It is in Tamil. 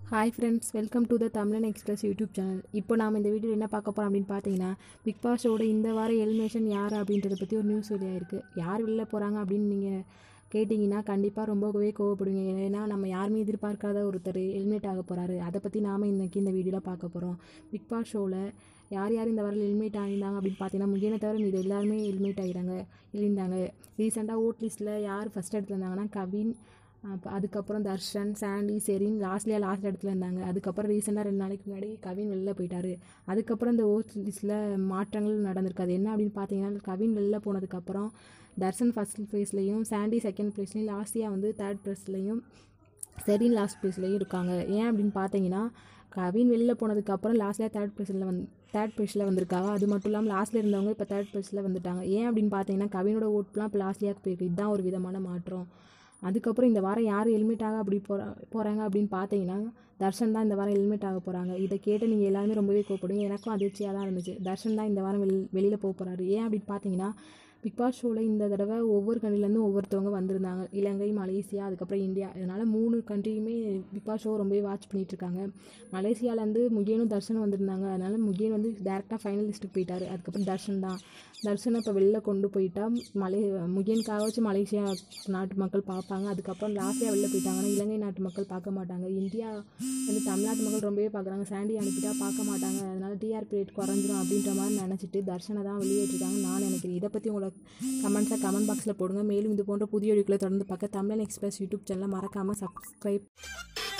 hi friends welcome to the Tamilan Express YouTube channel இப்போ நாம் இந்த வீடியோ என்ன பார்க்க போகிறோம் அப்படின்னு பார்த்தீங்கன்னா பிக் பாஸோட இந்த வார எலிமினேஷன் யார் அப்படின்றத பற்றி ஒரு நியூஸ் வெளியாயிருக்கு யார் வெளில போகிறாங்க அப்படின்னு நீங்கள் கேட்டிங்கன்னா கண்டிப்பாக ரொம்பவே கோவப்படுவீங்க ஏன்னா நம்ம யாருமே எதிர்பார்க்காத ஒருத்தர் எலிமினேட் ஆக போகிறாரு அதை பற்றி நாம் இன்னைக்கு இந்த வீடியோவில் பார்க்க போகிறோம் பிக் பாஸ் ஷோவில் யார் யார் இந்த வாரம் எலிமினேட் ஆகியிருந்தாங்க அப்படின்னு பார்த்தீங்கன்னா முகியனை தவிர மீது எல்லாருமே எலிமினேட் ஆகிட்டாங்க எழுந்தாங்க ரீசெண்டாக ஓட் லிஸ்ட்டில் யார் ஃபஸ்ட் இடத்துல இருந்தாங்கன்னா கவின் அப்போ அதுக்கப்புறம் தர்ஷன் சாண்டி செரின் லாஸ்ட்லியாக லாஸ்ட் இடத்துல இருந்தாங்க அதுக்கப்புறம் ரீசெண்டாக ரெண்டு நாளைக்கு முன்னாடி கவின் வெளில போயிட்டாரு அதுக்கப்புறம் இந்த ஓட் லிஸ்ட்டில் மாற்றங்கள் நடந்திருக்கு அது என்ன அப்படின்னு பார்த்தீங்கன்னா கவின் வெளில போனதுக்கப்புறம் தர்ஷன் ஃபஸ்ட் ப்ளேஸ்லையும் சாண்டி செகண்ட் ப்ளேஸ்லையும் லாஸ்டியாக வந்து தேர்ட் ப்ளேஸ்லையும் செரின் லாஸ்ட் ப்ளேஸ்லையும் இருக்காங்க ஏன் அப்படின்னு பார்த்தீங்கன்னா கவின் வெளில போனதுக்கப்புறம் லாஸ்ட்லேயே தேர்ட் ப்ளேஸில் வந்து தேர்ட் ப்ளேஸில் வந்திருக்காங்க அது மட்டும் இல்லாமல் லாஸ்ட்டில் இருந்தவங்க இப்போ தேர்ட் ப்ளேஸில் வந்துட்டாங்க ஏன் அப்படின்னு பார்த்தீங்கன்னா கவினோட ஓட்லாம் இப்போ லாஸ்ட்லியாக போயிருக்கு இதுதான் ஒரு விதமான மாற்றம் அதுக்கப்புறம் இந்த வாரம் யார் ஹெல்மெட் ஆக அப்படி போகிறா போகிறாங்க அப்படின்னு பார்த்தீங்கன்னா தர்ஷன் தான் இந்த வாரம் ஹெல்மெட் ஆக போகிறாங்க இதை கேட்டு நீங்கள் எல்லாருமே ரொம்பவே கோவப்படுவீங்க எனக்கும் அதிர்ச்சியாக தான் இருந்துச்சு தர்ஷன் தான் இந்த வாரம் வெளி வெளியில் போக போகிறாரு ஏன் அப்படின்னு பார்த்தீங்கன்னா பிக் பாஸ் ஷோவில் இந்த தடவை ஒவ்வொரு கண்ட்ரிலேருந்தும் ஒவ்வொருத்தவங்க வந்திருந்தாங்க இலங்கை மலேசியா அதுக்கப்புறம் இந்தியா இதனால் மூணு கண்ட்ரியுமே பிக் பாஸ் ஷோ ரொம்பவே வாட்ச் பண்ணிகிட்ருக்காங்க மலேசியாவிலேருந்து முகியனும் தர்ஷனும் வந்திருந்தாங்க அதனால் முகியன் வந்து டேரெக்டாக ஃபைனல் லிஸ்ட்டுக்கு போயிட்டார் அதுக்கப்புறம் தர்ஷன் தான் தர்ஷனை இப்போ வெளில கொண்டு போயிட்டா மலே முகியனுக்காக வச்சு மலேசியா நாட்டு மக்கள் பார்ப்பாங்க அதுக்கப்புறம் லாஸ்டியாக வெளில போயிட்டாங்கன்னா இலங்கை நாட்டு மக்கள் பார்க்க மாட்டாங்க இந்தியா வந்து தமிழ்நாட்டு மக்கள் ரொம்பவே பார்க்குறாங்க சாண்டி அனுப்பிட்டா பார்க்க மாட்டாங்க அதனால் டிஆர்பி ரேட் குறைஞ்சிரும் அப்படின்ற மாதிரி நினச்சிட்டு தர்ஷனை தான் வெளியேற்றிருக்காங்க நான் நினைக்கிறேன் இதை பற்றி உங்களை கமெண்ட்ஸை கமெண்ட் பாக்ஸில் போடுங்க மேலும் இது போன்ற புதிய வீடியோக்களை தொடர்ந்து பார்க்க தமிழன் எக்ஸ்பிரஸ் யூடியூப் சேனலை மறக்காமல் சப்ஸ்கிரைப்